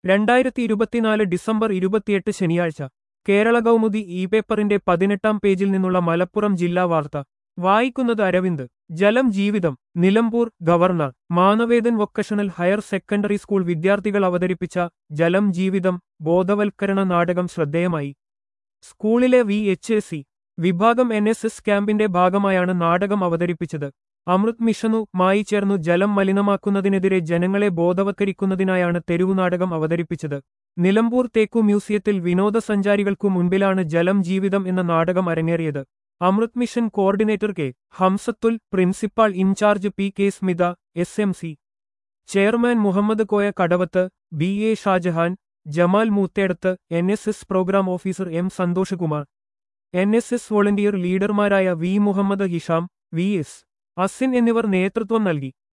രണ്ടായിരത്തി ഇരുപത്തിനാല് ഡിസംബർ ഇരുപത്തിയെട്ട് ശനിയാഴ്ച കേരള കൗമുദി ഇ പേപ്പറിന്റെ പതിനെട്ടാം പേജിൽ നിന്നുള്ള മലപ്പുറം ജില്ലാ വാർത്ത വായിക്കുന്നത് അരവിന്ദ് ജലം ജീവിതം Nilambur governor Manavedan vocational higher secondary school വിദ്യാർത്ഥികൾ അവതരിപ്പിച്ച ജലം ജീവിതം ബോധവൽക്കരണ നാടകം ശ്രദ്ധേയമായി സ്കൂളിലെ വി എച്ച് എസ് സി വിഭാഗം എൻ എസ് എസ് ക്യാമ്പിന്റെ ഭാഗമായാണ് നാടകം അവതരിപ്പിച്ചത് അമൃത് മിഷനുമായി ചേർന്നു ജലം മലിനമാക്കുന്നതിനെതിരെ ജനങ്ങളെ ബോധവൽക്കരിക്കുന്നതിനായാണ് തെരുവുനാടകം അവതരിപ്പിച്ചത് നിലമ്പൂർ തേക്കു മ്യൂസിയത്തിൽ വിനോദസഞ്ചാരികൾക്കു മുൻപിലാണ് ജലം ജീവിതം എന്ന നാടകം അരങ്ങേറിയത് Amrut mission coordinator K Hamsathul principal in charge P K Smitha S M C chairman Muhammad Koya Kadavath B A Shajahan Jamal Moothedath N S S programme officer M Santhoshakumar N S S volunteer ലീഡർമാരായ V Muhammad Hisham V S Asin എന്നിവർ നേതൃത്വം നൽകി